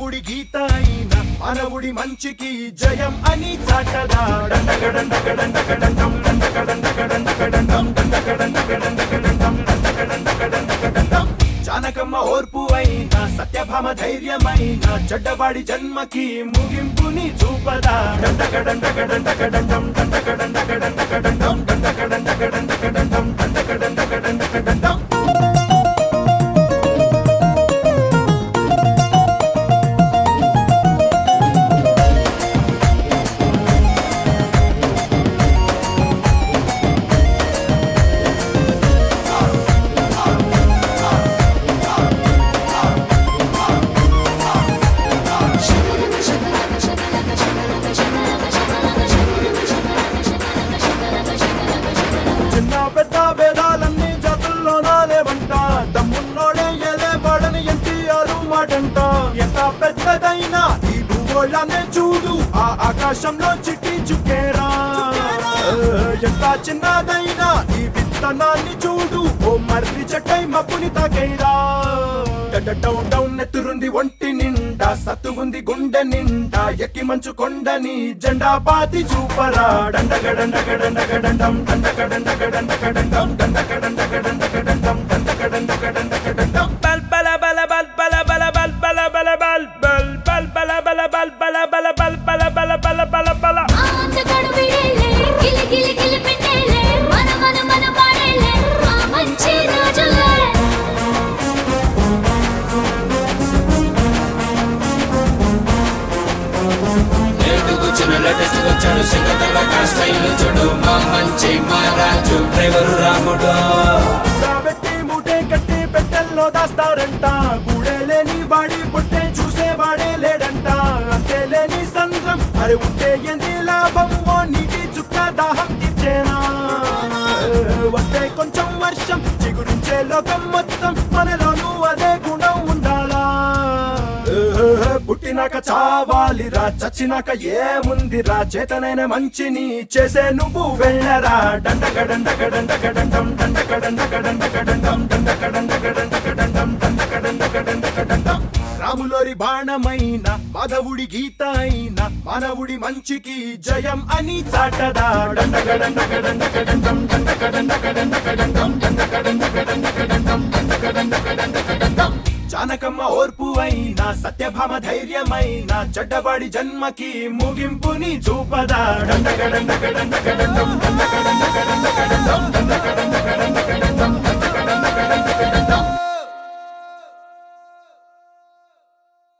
మానవుడి గీత అయిన మానవుడి మంచికి జయం అని చాటదా డండగడండగడండగడండం డండగడండగడండగడండం డండగడండగడండగడండం డండగడండగడండగడండం జానకమ్మ ఓర్పు అయిన సత్యభామ ధైర్యమైన చెడ్డవాడి జన్మకి ముగింపుని చూపదా డండగడండగడండగడండం డండగడండగడండగడండం డండగడండగడండగడండం డండగడండగడండగడండం చిన్న పెద్ద భేదాలన్నీ జాతుల్లో నాలేవంట దమ్మున్నోడే ఎలేవాడని ఎన్టీఆర్ మాటంట ఎంత పెద్దదైనా ఈ భూగోళాన్ని చూడు ఆ ఆకాశంలో చిట్టి చుక్కేరా ఎంత చిన్నదైనా ఈ విత్తనాన్ని చూడు ఓ మర్రి చెట్టై మబ్బుని తాకేరా డౌన్ డౌన్ నెత్తురుంది ఒంటి నిండా సత్తు ఉంది గుండె నిండా ఎక్కి మంచు కొండని జెండా పాతి చూపరా డండగడండగడండగడండం డండగడండగడండగడండం డండగడండగడండగడండం డండగడండగడండగడండం bal bala bala bal bala bala bal bala bala bal bal bal bala bala bal bala bala bal bala bala bala bala bala ఆంతకడు విడేలే గిలి గిలి గిలి పెట్టేలే మన మన మన పాడేలే ఆ మంచి రోజులే లేటు కూర్చుని లేటెస్ట్ వచ్చాడు సింగతల స్టైల్ చూడు మా మంచి మా రాజు డ్రైవరు రాముడు పెట్టి మూటే కట్టి పెట్టెల్లో దాస్తారంట గూడే లేని వాడి పుట్టే చూసేవాడే లేడంట అంతే లేని సంద్రం అరే ఉంటే ఎంది లాభం ఓ నీటి చుక్క దాహం తీర్చేనా వస్తే కొంచెం వర్షం చిగురించే లోకం మొత్తం మనలోనూ అదే గుణం ఉండాలా పుట్టినాక చావాలిరా చచ్చినాక ఏముందిరా చేతనైన మంచిని చేసే నువ్వు వెళ్ళరా డండగడండగడండగడండం డండగడండగడండగడండం డండగడండగడండగడండం డండగడండగడండగడండం రాములోరి బాణమైన మాధవుడి గీత అయిన మానవుడి మంచికి జయం అని చాటదా డండగడండగడండగడండం డండగడండగడండగడండం డండగడండగడండగడండం డండగడండగడండగడండం జానకమ్మ ఓర్పు అయిన సత్యభామ ధైర్యమైన చెడ్డవాడి జన్మకి ముగింపుని చూపదా డండగడండగడండగడండం డండగడండగడండగడండం డండగడండగడండగడండం